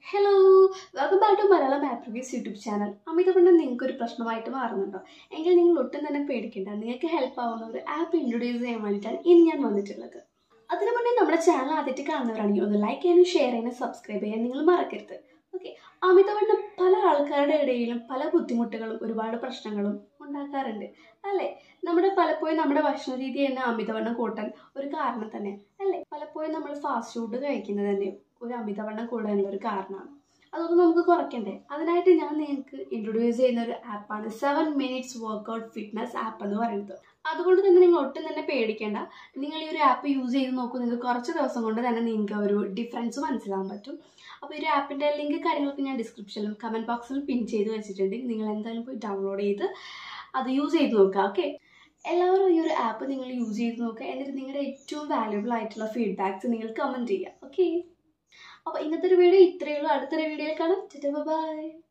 hello welcome back to Malayalam app reviews YouTube channel അമിതവണ്ണം നിങ്ങൾക്ക് ഒരു പ്രശ്നമായിട്ട് മാറുന്നുണ്ടോ എങ്കിൽ നിങ്ങൾ ഒട്ടും തന്നെ പേടിക്കേണ്ട നിങ്ങൾക്ക് ഹെൽപ്പ് ആവുന്ന ഒരു ആപ്പ് ഇൻട്രൊഡ്യൂസ് ചെയ്യാൻ വേണ്ടിയിട്ടാണ് ഇനി ഞാൻ വന്നിട്ടുള്ളത് അതിനു മുന്നേ നമ്മുടെ ചാനൽ ആദ്യമായിട്ട് കാണുന്നവരാണെങ്കിൽ ഒന്ന് ലൈക്ക് ചെയ്യാനും ഷെയർ ചെയ്യാനും സബ്സ്ക്രൈബ് ചെയ്യാൻ നിങ്ങൾ മറക്കരുത് ഓക്കെ അമിതവണ്ണം പല ആൾക്കാരുടെ ഇടയിലും പല ബുദ്ധിമുട്ടുകളും ഒരുപാട് പ്രശ്നങ്ങളും ഉണ്ടാക്കാറുണ്ട് അല്ലേ നമ്മുടെ പലപ്പോഴും നമ്മുടെ ഭക്ഷണ രീതി തന്നെ അമിതവണ്ണം കൂട്ടാൻ ഒരു കാരണം തന്നെ അല്ലേ പലപ്പോഴും നമ്മൾ ഫാസ്റ്റ് ഫുഡ് കഴിക്കുന്നത് തന്നെ ഒരു അമിതവണ്ണം കൂടാനുള്ള ഒരു കാരണമാണ് അതൊക്കെ നമുക്ക് കുറയ്ക്കണ്ടേ അതിനായിട്ട് ഞാൻ നിങ്ങൾക്ക് ഇൻട്രൊഡ്യൂസ് ചെയ്യുന്ന ഒരു ആപ്പാണ് seven minutes workout fitness app എന്ന് പറയുന്നത് അതുകൊണ്ട് തന്നെ നിങ്ങൾ ഒട്ടും തന്നെ പേടിക്കേണ്ട നിങ്ങൾ ഈ ഒരു ആപ്പ് യൂസ് ചെയ്ത് നോക്കൂ നിങ്ങൾക്ക് കുറച്ച് ദിവസം കൊണ്ട് തന്നെ നിങ്ങൾക്ക് ഒരു ഡിഫറൻസ് മനസ്സിലാക്കാൻ പറ്റും അപ്പോൾ ഈ ഒരു ആപ്പിൻ്റെ ലിങ്ക് കാര്യങ്ങളൊക്കെ ഞാൻ ഡിസ്ക്രിപ്ഷനിലും കമൻറ്റ് ബോക്സിലും പിൻ ചെയ്ത് വെച്ചിട്ടുണ്ട് നിങ്ങൾ എന്തായാലും പോയി ഡൗൺലോഡ് ചെയ്ത് അത് യൂസ് ചെയ്ത് നോക്കുക ഓക്കെ എല്ലാവരും ഈ ഒരു ആപ്പ് നിങ്ങൾ യൂസ് ചെയ്ത് നോക്കുക എന്നിട്ട് നിങ്ങളുടെ ഏറ്റവും വാല്യുബിൾ ആയിട്ടുള്ള ഫീഡ്ബാക്ക്സ് നിങ്ങൾ കമൻറ്റ് ചെയ്യുക ഓക്കെ അപ്പോൾ ഇന്നത്തെ ഒരു വീഡിയോ ഇത്രയേ ഉള്ളൂ അടുത്തൊരു വീഡിയോയിൽ കാണാം ബൈ